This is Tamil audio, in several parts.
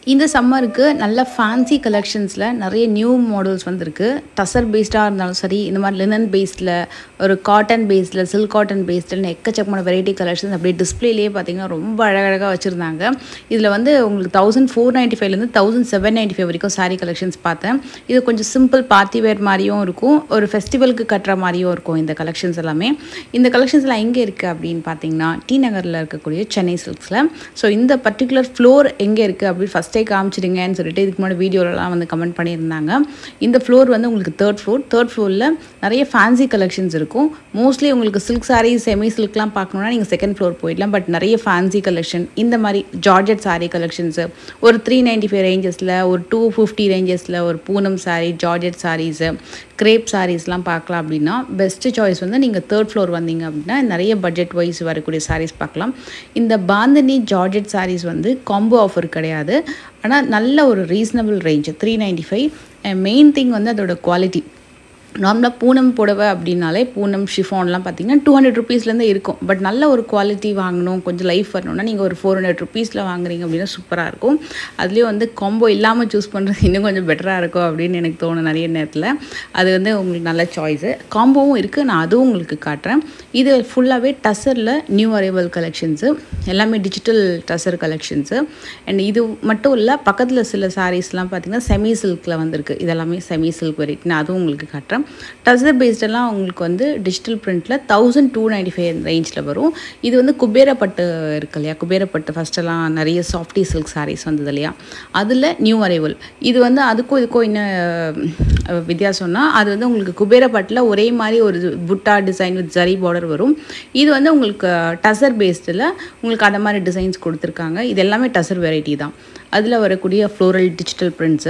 இந்த சம்மருக்கு நல்ல ஃபேன்சி கலெக்ஷன்ஸில் நிறைய நியூ மாடல்ஸ் வந்திருக்கு டசர் பேஸ்டாக இருந்தாலும் சரி இந்த மாதிரி லினன் பேஸ்டில் ஒரு காட்டன் பேஸில் சில்க் காட்டன் பேஸ்டில் எக்கச்சக்கமான வெரைட்டி கலெக்ஷன்ஸ் அப்படியே டிஸ்பிளேலேயே பார்த்தீங்கன்னா ரொம்ப அழகழகாக வச்சுருந்தாங்க இதில் வந்து உங்களுக்கு தௌசண்ட் ஃபோர் நைன்ட்டி ஃபைவ்லேருந்து தௌசண்ட் செவன் நைன்ட்டி ஃபைவ் வரைக்கும் சாரீ கலெக்ஷன்ஸ் பார்த்தேன் இது கொஞ்சம் சிம்பிள் பார்ட்டி வேர் மாதிரியும் இருக்கும் ஒரு ஃபெஸ்டிவலுக்கு கட்டுற மாதிரியும் இருக்கும் இந்த கலெக்ஷன்ஸ் எல்லாமே இந்த கலெக்ஷன்ஸ்லாம் எங்கே இருக்குது அப்படின்னு பார்த்தீங்கன்னா டி நகரில் இருக்கக்கூடிய சென்னை சில்க்ஸில் ஸோ இந்த பர்டிகுலர் ஃப்ளோர் எங்கே இருக்குது அப்படி ஃபஸ்ட்டே காமிச்சிடுங்கன்னு சொல்லிட்டு இதுக்கு முன்னாடி வீடியோலலாம் வந்து கமெண்ட் பண்ணியிருந்தாங்க இந்த ஃப்ளோர் வந்து உங்களுக்கு தேர்ட் ஃப்ளோர் தேர்ட் ஃப்ளோரில் நிறைய ஃபேன்சி கலெக்ஷன்ஸ் இருக்கும் மோஸ்ட்லி உங்களுக்கு சில்க் சாரீ செமி சில்க்லாம் பார்க்கணுன்னா நீங்கள் செகண்ட் ஃப்ளோர் போயிடலாம் பட் நிறைய ஃபேன்சி கலெக்ஷன் இந்த மாதிரி ஜார்ஜெட் சாரீ கலெக்ஷன்ஸு ஒரு த்ரீ நைன்ட்டி ஃபைவ் ரேஞ்சஸில் ஒரு டூ ஃபிஃப்டி ரேஞ்சஸில் ஒரு பூனம் சாரீ ஜார்ஜெட் சாரீஸு கிரேப் சாரீஸ்லாம் பார்க்கலாம் அப்படின்னா பெஸ்ட்டு சாய்ஸ் வந்து நீங்கள் தேர்ட் ஃப்ளோர் வந்தீங்க அப்படின்னா நிறைய பட்ஜெட் வைஸ் வரக்கூடிய சாரீஸ் பார்க்கலாம் இந்த பாந்தினி ஜார்ஜெட் சாரீஸ் வந்து காம்போ ஆஃபர் கிடையாது ஆனால் நல்ல ஒரு reasonable range three ninety five main thing வந்து அதோட குவாலிட்டி நார்மலாக பூனம் புடவை அப்படின்னாலே பூனம் ஷிஃபான்லாம் பார்த்தீங்கன்னா டூ ஹண்ட்ரட் ருபீஸ்லேருந்து இருக்கும் பட் நல்ல ஒரு குவாலிட்டி வாங்கணும் கொஞ்சம் லைஃப் வரணும்னா நீங்கள் ஒரு ஃபோர் ஹண்ட்ரட் ருபீஸில் வாங்குறீங்க அப்படின்னா சூப்பராக இருக்கும் அதுலேயும் வந்து காம்போ இல்லாமல் சூஸ் பண்ணுறது இன்னும் கொஞ்சம் பெட்டராக இருக்கும் அப்படின்னு எனக்கு தோணும் நிறைய நேரத்தில் அது வந்து உங்களுக்கு நல்ல சாய்ஸு காம்போவும் இருக்குது நான் அதுவும் உங்களுக்கு காட்டுறேன் இது ஃபுல்லாகவே டசரில் நியூ அரைவல் கலெக்ஷன்ஸு எல்லாமே டிஜிட்டல் டசர் கலெக்ஷன்ஸு அண்ட் இது மட்டும் இல்லை பக்கத்தில் சில சாரீஸ்லாம் பார்த்தீங்கன்னா செமி சில்கில் வந்திருக்கு இதெல்லாமே செமி சில்க் வெரைட்டி நான் அதுவும் உங்களுக்கு காட்டுறேன் டசர் பேஸ்டெல்லாம் உங்களுக்கு வந்து டிஜிட்டல் பிரிண்ட்டில் தௌசண்ட் டூ நைன்டி ஃபைவ் ரேஞ்சில் வரும் இது வந்து குபேரப்பட்டு இருக்கு இல்லையா குபேரப்பட்டு ஃபஸ்ட்டெல்லாம் நிறைய சாஃப்டி சில்க் சாரீஸ் வந்தது இல்லையா அதில் நியூ அரைவல் இது வந்து அதுக்கும் இதுக்கும் என்ன வித்தியாசம்னா அது வந்து உங்களுக்கு குபேரப்பட்டில் ஒரே மாதிரி ஒரு புட்டா டிசைன் வித் ஜரி பார்டர் வரும் இது வந்து உங்களுக்கு டசர் பேஸ்டில் உங்களுக்கு அந்த மாதிரி டிசைன்ஸ் கொடுத்துருக்காங்க இது எல்லாமே டசர் வெரைட்டி தான் அதில் வரக்கூடிய ஃப்ளோரல் டிஜிட்டல் பிரிண்ட்ஸு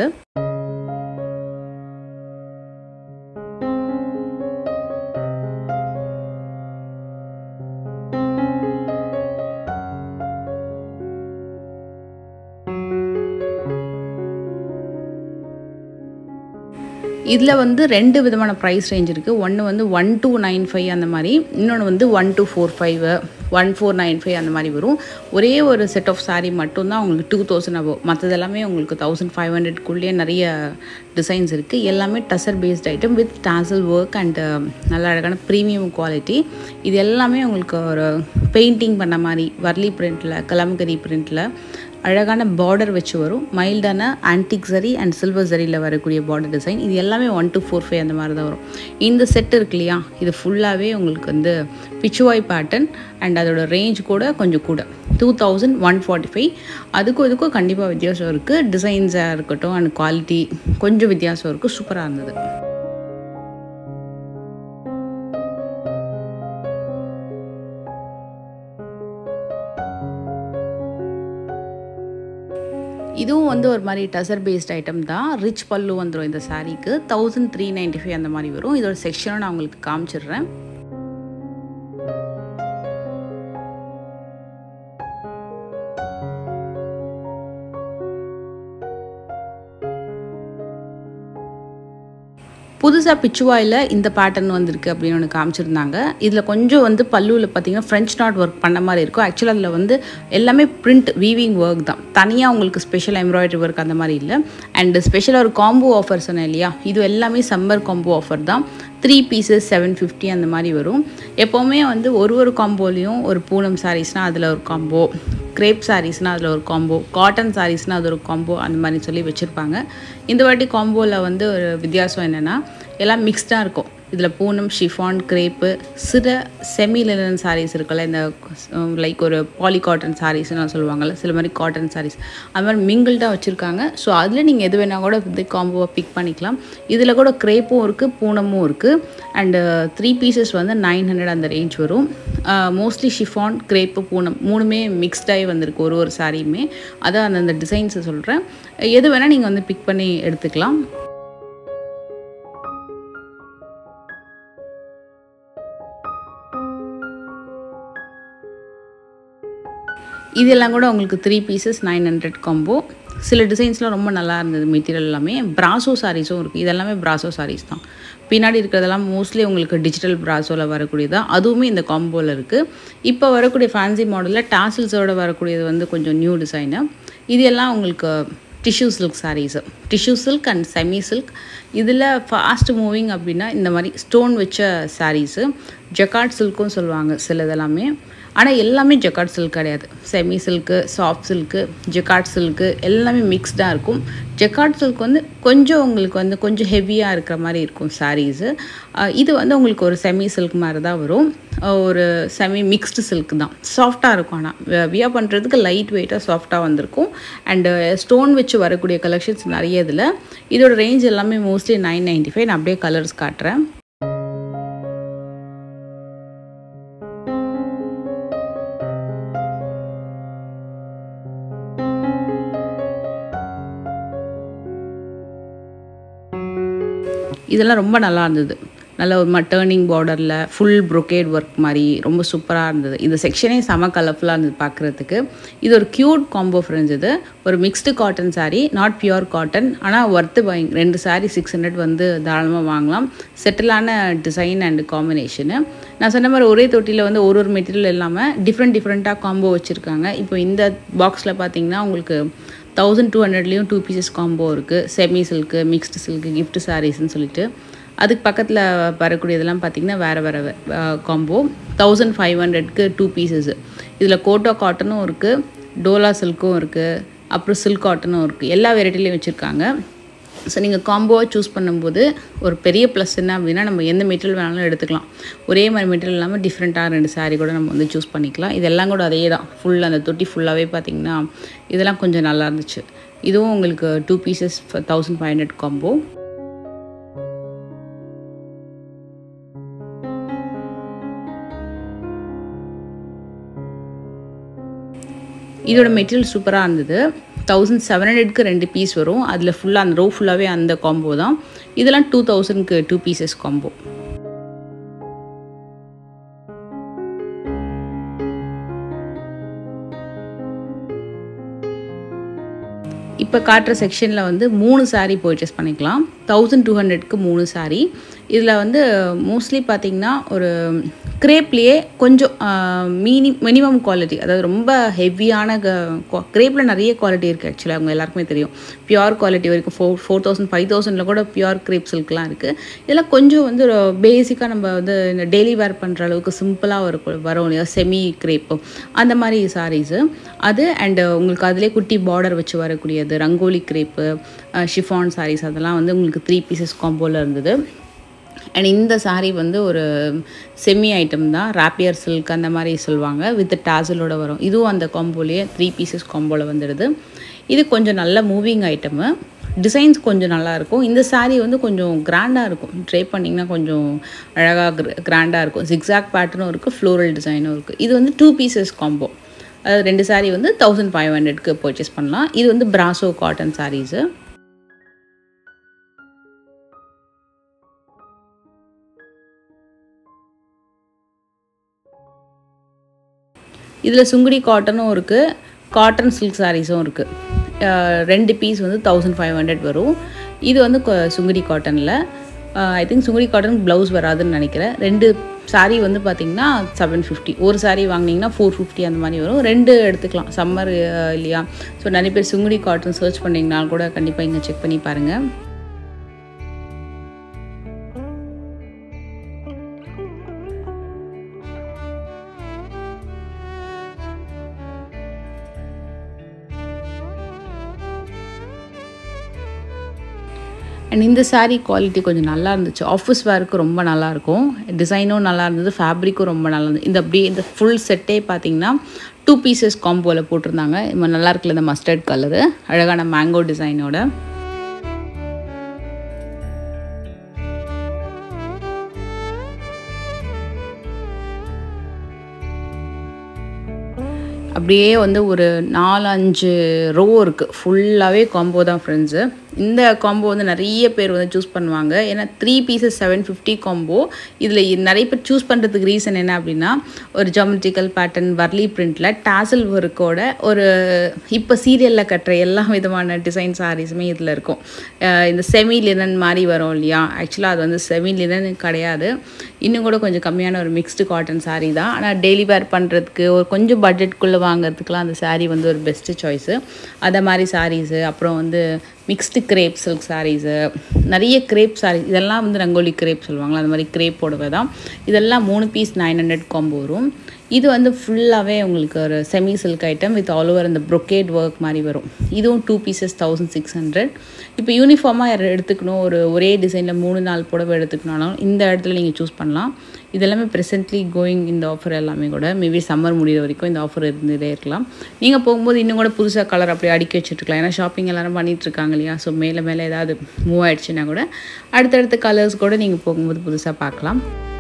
இதில் வந்து ரெண்டு விதமான ப்ரைஸ் ரேஞ்ச் இருக்குது ஒன்று வந்து ஒன் டூ நைன் ஃபைவ் அந்த மாதிரி இன்னொன்று வந்து one two four five one four nine five அந்த மாதிரி வரும் ஒரே ஒரு செட் ஆஃப் சாரீ மட்டும்தான் உங்களுக்கு டூ தௌசண்ட் அபோவ் மற்றது எல்லாமே உங்களுக்கு தௌசண்ட் ஃபைவ் ஹண்ட்ரட்குள்ளேயே நிறைய டிசைன்ஸ் இருக்குது எல்லாமே tussar based item with tassel work and நல்ல அழகான ப்ரீமியம் குவாலிட்டி இது எல்லாமே உங்களுக்கு ஒரு பெயிண்டிங் பண்ண மாதிரி வர்லி பிரிண்ட்டில் கலம்கரி பிரிண்ட்டில் அழகான பார்டர் வச்சு வரும் மைல்டான ஆன்டிக் சரி அண்ட் சில்வர் சரியில் வரக்கூடிய பார்டர் டிசைன் இது எல்லாமே ஒன் டூ ஃபோர் ஃபைவ் அந்த மாதிரி தான் வரும் இந்த செட் இருக்கு இல்லையா இது ஃபுல்லாகவே உங்களுக்கு வந்து பிச்சுவாய் பேட்டர்ன் அண்ட் அதோட ரேஞ்ச் கூட கொஞ்சம் கூட two thousand one forty five அதுக்கும் இதுக்கும் கண்டிப்பாக வித்தியாசம் இருக்குது டிசைன்ஸாக இருக்கட்டும் அண்ட் குவாலிட்டி கொஞ்சம் வித்தியாசம் இருக்குது சூப்பராக இருந்தது இதுவும் வந்து ஒரு மாதிரி டசர் பேஸ்ட் ஐட்டம் தான் ரிச் பல்லு வந்துடும் இந்த சாரீக்கு தௌசண்ட் த்ரீ நைன்ட்டி ஃபைவ் அந்த மாதிரி வரும் இதோட செக்ஷனும் நான் உங்களுக்கு காமிச்சிடுறேன் புதுசாக பிச்சுவாயில் இந்த பேட்டர்ன் வந்திருக்கு அப்படின்னு ஒன்று காமிச்சிருந்தாங்க இதில் கொஞ்சம் வந்து பல்லுவில் பார்த்தீங்கன்னா ஃப்ரெஞ்ச் நாட் ஒர்க் பண்ண மாதிரி இருக்கும் ஆக்சுவலாக அதில் வந்து எல்லாமே பிரிண்ட் வீவிங் ஒர்க் தான் தனியாக உங்களுக்கு ஸ்பெஷல் எம்ப்ராய்டரி ஒர்க் அந்த மாதிரி இல்லை அண்ட் ஸ்பெஷலாக ஒரு காம்போ ஆஃபர் சொன்னேன் இல்லையா இது எல்லாமே சம்மர் காம்போ ஆஃபர் தான் த்ரீ பீசஸ் செவன் ஃபிஃப்டி அந்த மாதிரி வரும் எப்போவுமே வந்து ஒரு ஒரு காம்போலையும் ஒரு பூனம் சாரீஸ்னால் அதில் ஒரு காம்போ கிரேப் சாரீஸ்னால் அதில் ஒரு காம்போ காட்டன் சாரீஸ்னால் அது ஒரு காம்போ அந்த மாதிரி சொல்லி வச்சுருப்பாங்க இந்த வாட்டி காம்போவில் வந்து ஒரு வித்தியாசம் என்னென்னா எல்லாம் மிக்ஸ்டாக இருக்கும் இதில் பூனம் ஷிஃபான் கிரேப்பு சில செமி லினன் சாரீஸ் இருக்குல்ல இந்த லைக் ஒரு பாலி காட்டன் சாரீஸ்லாம் சொல்லுவாங்கள்ல சில மாதிரி காட்டன் சாரீஸ் அது மாதிரி மிங்கிள்டாக வச்சுருக்காங்க ஸோ அதில் நீங்கள் எது வேணால் கூட வந்து காம்போவை பிக் பண்ணிக்கலாம் இதில் கூட கிரேப்பும் இருக்குது பூனமும் இருக்குது அண்டு த்ரீ பீசஸ் வந்து நைன் ஹண்ட்ரட் அந்த ரேஞ்ச் வரும் மோஸ்ட்லி ஷிஃபான் கிரேப்பு பூனம் மூணுமே மிக்ஸ்டாகி வந்திருக்கு ஒரு ஒரு சாரியுமே அதான் அந்தந்த டிசைன்ஸை சொல்கிறேன் எது வேணால் நீங்கள் வந்து பிக் பண்ணி எடுத்துக்கலாம் இதெல்லாம் கூட உங்களுக்கு three pieces nine hundred combo சில டிசைன்ஸ்லாம் ரொம்ப நல்லா இருந்தது மெட்டீரியல் எல்லாமே பிராசோ சாரீஸும் இருக்குது இதெல்லாமே பிராசோ சாரீஸ் தான் பின்னாடி இருக்கிறதெல்லாம் மோஸ்ட்லி உங்களுக்கு டிஜிட்டல் பிராசோவில் வரக்கூடியதான் அதுவுமே இந்த காம்போவில் இருக்குது இப்போ வரக்கூடிய ஃபேன்சி மாடலில் டாசில்ஸோட வரக்கூடியது வந்து கொஞ்சம் நியூ டிசைனு இது எல்லாம் உங்களுக்கு tissue silk saris tissue silk and semi silk இதில் ஃபாஸ்ட் மூவிங் அப்படின்னா இந்த மாதிரி ஸ்டோன் வச்ச சாரீஸு ஜக்கார்ட் சில்க்கும் சொல்லுவாங்க சில இதெல்லாமே ஆனால் எல்லாமே ஜக்கார்ட் சில்க் கிடையாது semi silk soft silk jacquard silk எல்லாமே மிக்ஸ்டாக இருக்கும் ஜக்கார்ட் சில்க் வந்து கொஞ்சம் உங்களுக்கு வந்து கொஞ்சம் ஹெவியாக இருக்கிற மாதிரி இருக்கும் சாரீஸு இது வந்து உங்களுக்கு ஒரு செமி சில்க் மாதிரி தான் வரும் ஒரு செமி மிக்ஸ்டு சில்க் தான் சாஃப்டாக இருக்கும் ஆனால் வியா பண்ணுறதுக்கு லைட் வெயிட்டாக சாஃப்டாக வந்திருக்கும் அண்டு ஸ்டோன் வச்சு வரக்கூடிய கலெக்ஷன்ஸ் நிறைய இதில் இதோட ரேஞ்ச் எல்லாமே மோஸ்ட்லி நைன் நைன்ட்டி ஃபைவ் நான் அப்படியே கலர்ஸ் காட்டுறேன் இதெல்லாம் ரொம்ப நல்லா இருந்தது நல்ல ஒரு டேர்னிங் பார்டரில் ஃபுல் ப்ரொக்கேட் ஒர்க் மாதிரி ரொம்ப சூப்பராக இருந்தது இந்த செக்ஷனே செம கலர்ஃபுல்லாக இருந்தது பார்க்குறதுக்கு இது ஒரு க்யூட் காம்போ ஃப்ரெண்ட்ஸ் இது ஒரு mixed cotton sari not pure cotton ஆனால் ஒர்த்து பை ரெண்டு சாரீ சிக்ஸ் ஹண்ட்ரட் வந்து தாராளமாக வாங்கலாம் செட்டிலான டிசைன் அண்ட் காம்பினேஷனு நான் சொன்ன மாதிரி ஒரே தொட்டியில் வந்து ஒரு ஒரு மெட்டீரியல் இல்லாமல் டிஃப்ரெண்ட் டிஃப்ரெண்ட்டாக காம்போ வச்சுருக்காங்க இப்போ இந்த பாக்ஸில் பார்த்தீங்கன்னா உங்களுக்கு தௌசண்ட் டூ ஹண்ட்ரட்லேயும் டூ பீசஸ் காம்போ இருக்குது semi silk mixed silk gift சாரீஸ்னு சொல்லிட்டு அதுக்கு பக்கத்தில் வரக்கூடியதெல்லாம் பார்த்திங்கன்னா வேறு வேறு காம்போ தௌசண்ட் ஃபைவ் ஹண்ட்ரட்க்கு டூ பீசஸ் இதில் கோட்டோ காட்டனும் இருக்குது டோலா சில்க்கும் இருக்குது அப்புறம் சில்க் காட்டனும் இருக்குது எல்லா வெரைட்டிலையும் வச்சுருக்காங்க ஸோ நீங்கள் காம்போவாக சூஸ் பண்ணும்போது ஒரு பெரிய ப்ளஸ் என்ன அப்படின்னா நம்ம எந்த மெட்டீரியல் வேணாலும் எடுத்துக்கலாம் ஒரே மாதிரி மெட்டீரியல் இல்லாமல் டிஃப்ரெண்ட்டாக ரெண்டு சாரீ கூட நம்ம வந்து சூஸ் பண்ணிக்கலாம் இதெல்லாம் கூட அதே தான் ஃபுல் அந்த தொட்டி ஃபுல்லாகவே பார்த்திங்கன்னா இதெல்லாம் கொஞ்சம் நல்லா இருந்துச்சு இதுவும் உங்களுக்கு two pieces thousand five hundred combo இதோட மெட்டீரியல் சூப்பராக இருந்தது தௌசண்ட் செவன் ஹண்ட்ரட்க்கு ரெண்டு பீஸ் வரும் அதில் ஃபுல்லாக அந்த ரோ ஃபுல்லாகவே அந்த காம்போ தான் இதெல்லாம் டூ தௌசண்ட்க்கு டூ பீசஸ் காம்போ இப்போ காட்டுற செக்ஷனில் வந்து மூணு சாரீ பர்ச்சேஸ் பண்ணிக்கலாம் தௌசண்ட் டூ ஹண்ட்ரட்க்கு மூணு சாரீ இதில் வந்து மோஸ்ட்லி பார்த்திங்கன்னா ஒரு கிரேப்லேயே கொஞ்சம் மினி மினிமம் குவாலிட்டி அதாவது ரொம்ப ஹெவியான கிரேப்பில் நிறைய குவாலிட்டி இருக்குது ஆக்சுவலாக அவங்க எல்லாருக்குமே தெரியும் பியூர் குவாலிட்டி வரைக்கும் ஃபோர் ஃபோர் தௌசண்ட் ஃபைவ் தௌசண்டில் கூட பியூர் கிரேப் சில்க்லாம் இருக்குது இதெல்லாம் கொஞ்சம் வந்து பேசிக்காக நம்ம வந்து இந்த டெய்லி வேர் பண்ணுற அளவுக்கு சிம்பிளாக ஒரு வரும் இல்லையா செமி கிரேப்பு அந்த மாதிரி சாரீஸு அது அண்டு உங்களுக்கு அதிலே குட்டி பார்டர் வச்சு வரக்கூடியது ரங்கோலி கிரேப்பு ஷிஃபான் சாரீஸ் அதெல்லாம் வந்து உங்களுக்கு த்ரீ பீசஸ் காம்போவில் இருந்தது அண்ட் இந்த சாரீ வந்து ஒரு செமி ஐட்டம் தான் ராப்பியர் சில்க் அந்த மாதிரி சொல்லுவாங்க வித் டாசலோட வரும் இதுவும் அந்த காம்போலேயே த்ரீ பீசஸ் காம்போவில் வந்துடுது இது கொஞ்சம் நல்ல மூவிங் ஐட்டமு டிசைன்ஸ் கொஞ்சம் நல்லாயிருக்கும் இந்த சாரீ வந்து கொஞ்சம் கிராண்டாக இருக்கும் ட்ரை பண்ணிங்கன்னா கொஞ்சம் அழகாக கிராண்டாக இருக்கும் ஜிக்ஸாக் பேட்டர்னும் இருக்குது ஃப்ளோரல் டிசைனும் இருக்குது இது வந்து டூ பீசஸ் காம்போ அதாவது ரெண்டு சாரீ வந்து தௌசண்ட் ஃபைவ் ஹண்ட்ரட்க்கு பர்ச்சேஸ் பண்ணலாம் இது வந்து பிராசோ காட்டன் சாரீஸு இதில் சுங்குடி காட்டனும் இருக்குது காட்டன் சில்க் சாரீஸும் இருக்குது ரெண்டு பீஸ் வந்து தௌசண்ட் ஃபைவ் ஹண்ட்ரட் வரும் இது வந்து சுங்குடி காட்டனில் I think Sungudi cotton blouse வராதுன்னு நினைக்கிறேன் ரெண்டு சாரீ வந்து பார்த்திங்கன்னா செவன் ஃபிஃப்டி ஒரு சாரீ வாங்கினீங்கன்னா ஃபோர் ஃபிஃப்டி அந்த மாதிரி வரும் ரெண்டு எடுத்துக்கலாம் சம்மர் இல்லையா ஸோ நிறைய பேர் சுங்குடி காட்டன் சர்ச் பண்ணிங்கனாலும் கூட கண்டிப்பாக இங்கே செக் பண்ணி பாருங்கள் அண்ட் இந்த சாரீ குவாலிட்டி கொஞ்சம் நல்லா இருந்துச்சு ஆஃபீஸ் வேருக்கு ரொம்ப நல்லாயிருக்கும் டிசைனும் நல்லா இருந்தது ஃபேப்ரிக்கும் ரொம்ப நல்லா இருந்தது இந்த அப்படியே இந்த ஃபுல் செட்டே பார்த்தீங்கன்னா டூ பீசஸ் காம்போவில் போட்டிருந்தாங்க இப்போ நல்லா இருக்குல்ல இந்த மஸ்டர்ட் கலரு அழகான மேங்கோ டிசைனோட அப்படியே வந்து ஒரு நாலு அஞ்சு ரோ இருக்குது ஃபுல்லாகவே காம்போ தான் ஃப்ரெண்ட்ஸு இந்த காம்போ வந்து நிறைய பேர் வந்து சூஸ் பண்ணுவாங்க ஏன்னா three pieces seven fifty combo இதில் நிறைய பேர் சூஸ் பண்ணுறதுக்கு ரீசன் என்ன அப்படின்னா ஒரு ஜாமெட்ரிக்கல் பேட்டர்ன் வர்லி பிரிண்டில் டாசல் ஒர்க்கோட ஒரு இப்போ சீரியலில் கட்டுற எல்லா விதமான டிசைன் சாரீஸுமே இதில் இருக்கும் அஹ் இந்த செமி லினன் மாதிரி வரும் இல்லையா ஆக்சுவலாக அது வந்து செமி லினன் கிடையாது இன்னும் கூட கொஞ்சம் கம்மியான ஒரு மிக்ஸ்டு காட்டன் saree தான் ஆனால் டெய்லி வேர் பண்ணுறதுக்கு ஒரு கொஞ்சம் பட்ஜெட்குள்ளே வாங்குறதுக்குலாம் அந்த saree வந்து ஒரு பெஸ்ட்டு சாய்ஸு அதை மாதிரி சாரீஸு அப்புறம் வந்து மிக்ஸ்டு கிரேப் சில்க் சாரீஸு நிறைய கிரேப் சாரீ இதெல்லாம் வந்து ரங்கோலி கிரேப் சொல்லுவாங்களா அந்த மாதிரி கிரேப் புடவை தான் இதெல்லாம் மூணு பீஸ் நைன் ஹண்ட்ரட் காம்போ வரும் இது வந்து ஃபுல்லாகவே உங்களுக்கு ஒரு semi silk item with all over அந்த brocade ஒர்க் மாதிரி வரும் இதுவும் two pieces thousand six hundred இப்போ யூனிஃபார்மாக எடுத்துக்கணும் ஒரு ஒரே டிசைனில் மூணு நாலு புடவை எடுத்துக்கணும்னாலும் இந்த இடத்துல நீங்கள் சூஸ் பண்ணலாம் இதெல்லாமே ப்ரெசென்ட்லி கோயிங் இந்த ஆஃபர் எல்லாமே கூட மேபி சம்மர் முடிகிற வரைக்கும் இந்த ஆஃபர் இருந்துகிட்டே இருக்கலாம் நீங்கள் போகும்போது இன்னும் கூட புதுசாக கலர் அப்படியே அடுக்கி வச்சுட்டுருக்கலாம் ஏன்னா ஷாப்பிங் எல்லாரும் பண்ணிட்டு இருக்காங்க இல்லையா ஸோ மேலே மேலே ஏதாவது மூவ் ஆயிடுச்சுன்னா கூட அடுத்தடுத்த கலர்ஸ் கூட நீங்கள் போகும்போது புதுசாக பார்க்கலாம்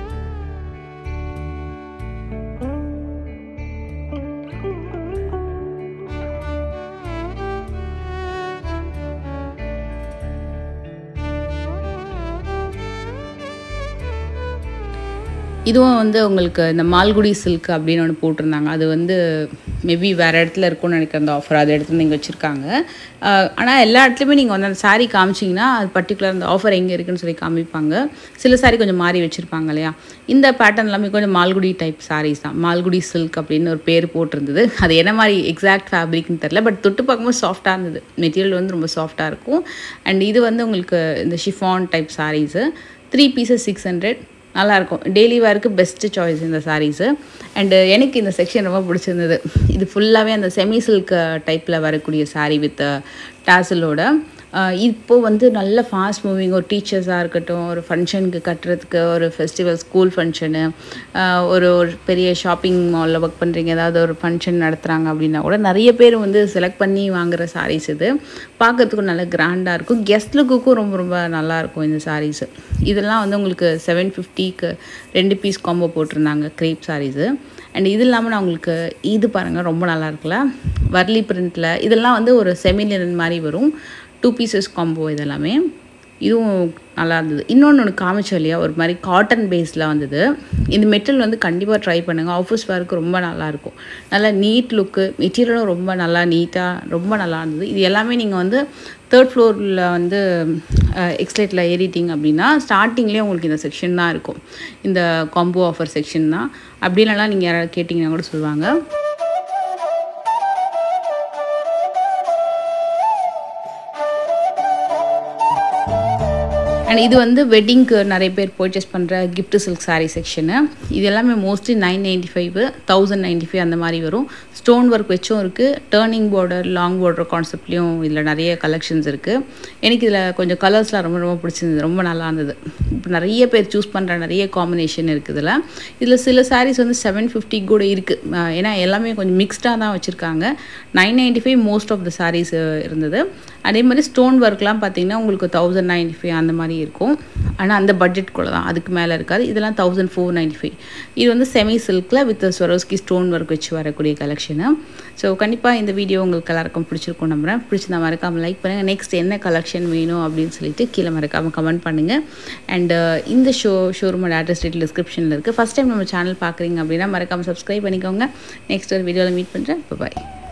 இதுவும் வந்து உங்களுக்கு இந்த மால்குடி சில்க் அப்படின்னு ஒன்று போட்டிருந்தாங்க அது வந்து மேபி வேறு இடத்துல இருக்கும்னு நினைக்கிற அந்த ஆஃபர் அது எடுத்து நீங்கள் வச்சுருக்காங்க ஆனால் எல்லா இடத்துலையுமே நீங்கள் வந்து அந்த saree காமிச்சிங்கன்னா அது பர்டிகுலர் அந்த ஆஃபர் எங்கே இருக்குன்னு சொல்லி காமிப்பாங்க சில saree கொஞ்சம் மாறி வச்சுருப்பாங்க இல்லையா இந்த பேட்டர்ன் எல்லாமே கொஞ்சம் மால்குடி டைப் sarees தான் மால்குடி சில்க் அப்படின்னு ஒரு பேர் போட்டிருந்தது அது என்ன மாதிரி எக்ஸாக்ட் ஃபேப்ரிக்னு தெரில பட் தொட்டு பார்க்கும்போது சாஃப்டாக இருந்தது மெட்டீரியல் வந்து ரொம்ப சாஃப்டாக இருக்கும் அண்ட் இது வந்து உங்களுக்கு இந்த chiffon type saris three pieces six hundred நல்லாயிருக்கும் டெய்லி வேருக்கு பெஸ்ட்டு சாய்ஸ் இந்த சாரீஸு அண்டு எனக்கு இந்த செக்ஷன் ரொம்ப பிடிச்சிருந்தது இது ஃபுல்லாகவே அந்த செமி சில்க் டைப்பில் வரக்கூடிய saree வித் டாசலோட இப்போ வந்து நல்ல ஃபாஸ்ட் மூவிங் ஒரு டீச்சர்ஸாக இருக்கட்டும் ஒரு ஃபங்க்ஷனுக்கு கட்டுறதுக்கு ஒரு ஃபெஸ்டிவல் ஸ்கூல் ஃபங்க்ஷனு ஒரு ஒரு பெரிய ஷாப்பிங் மாலில் ஒர்க் பண்ணுறீங்க ஏதாவது ஒரு ஃபங்க்ஷன் நடத்துகிறாங்க அப்படின்னா கூட நிறைய பேர் வந்து செலக்ட் பண்ணி வாங்குற சாரீஸ் இது பார்க்கறதுக்கும் நல்ல கிராண்டாக இருக்கும் கெஸ்ட் லுக்குக்கும் ரொம்ப ரொம்ப நல்லாயிருக்கும் இந்த சாரீஸு இதெல்லாம் வந்து உங்களுக்கு செவன் ஃபிஃப்டிக்கு ரெண்டு பீஸ் காம்போ போட்டிருந்தாங்க க்ரேப் சாரீஸு அண்ட் இது இல்லாமல் நான் உங்களுக்கு இது பாருங்கள் ரொம்ப நல்லா இருக்குல்ல வர்லி பிரிண்டில் இதெல்லாம் வந்து ஒரு செமிலினன் மாதிரி வரும் டூ பீசஸ் காம்போ இதெல்லாமே இதுவும் நல்லா இருந்தது இன்னொன்று ஒன்று காமிச்சோம் இல்லையா ஒரு மாதிரி காட்டன் பேஸில் வந்தது இந்த மெட்டீரியல் வந்து கண்டிப்பாக ட்ரை பண்ணுங்கள் ஆஃபீஸ் ஒர்க்கு ரொம்ப நல்லாயிருக்கும் நல்லா நீட் லுக்கு மெட்டீரியலும் ரொம்ப நல்லா நீட்டாக ரொம்ப நல்லா இருந்தது இது எல்லாமே நீங்கள் வந்து தேர்ட் ஃப்ளோரில் வந்து எக்ஸ்லேட்டில் ஏறிட்டிங்க அப்படின்னா ஸ்டார்டிங்லேயே உங்களுக்கு இந்த செக்ஷன் தான் இருக்கும் இந்த காம்போ ஆஃபர் செக்ஷன் தான் அப்படின்லாம் நீங்கள் யாராவது கேட்டிங்கன்னா கூட சொல்லுவாங்க அண்ட் இது வந்து வெட்டிங்க்கு நிறைய பேர் பர்ச்சேஸ் பண்ணுற கிஃப்ட் சில்க் saree செக்ஷனு இது எல்லாமே mostly nine ninety five thousand ninety five அந்த மாதிரி வரும் ஸ்டோன் ஒர்க் வச்சும் இருக்குது டேர்னிங் பார்டர் லாங் பார்டர் கான்செப்ட்லேயும் இதில் நிறைய கலெக்ஷன்ஸ் இருக்குது எனக்கு இதில் கொஞ்சம் கலர்ஸ்லாம் ரொம்ப ரொம்ப பிடிச்சிருந்தது ரொம்ப நல்லா இருந்தது இப்போ நிறைய பேர் சூஸ் பண்ணுற நிறைய காம்பினேஷன் இருக்குது இதில் இதில் சில sarees வந்து செவன் ஃபிஃப்டி கூட இருக்குது ஏன்னா எல்லாமே கொஞ்சம் மிக்ஸ்டாக தான் வச்சுருக்காங்க nine ninety five most of the sarees இருந்தது அதே மாதிரி ஸ்டோன் ஒர்க்லாம் பார்த்தீங்கன்னா உங்களுக்கு தௌசண்ட் நைன்டி ஃபைவ் அந்த மாதிரி இருக்கும் ஆனால் அந்த பட்ஜெட்குள்ளே தான் அதுக்கு மேலே இருக்காது இதெல்லாம் தௌசண்ட் ஃபோர் நைன்டி ஃபைவ் இது வந்து செமி சில்கில் வித் ஸ்வரோஸ்கி ஸ்டோன் ஒர்க் வச்சு வரக்கூடிய கலெக்ஷனு ஸோ கண்டிப்பாக இந்த வீடியோ உங்களுக்கு எல்லாருக்கும் பிடிச்சிருக்கும் நம்புறேன் பிடிச்சிருந்தா மறக்காமல் லைக் பண்ணுங்கள் நெக்ஸ்ட் என்ன கலெக்ஷன் வேணும் அப்படின்னு சொல்லிட்டு கீழே மறக்காமல் கமெண்ட் பண்ணுங்கள் அண்டு இந்த ஷோ ஷோரூமோட அட்ரஸ் டீட்டெயில் டிஸ்கிரிப்ஷனில் இருக்குது ஃபஸ்ட் டைம் நம்ம சேனல் பார்க்குறீங்க அப்படின்னா மறக்காமல் சப்ஸ்கிரைப் பண்ணிக்கோங்க நெக்ஸ்ட் ஒரு வீடியோவில் மீட் பண்ணுறேன் பாய்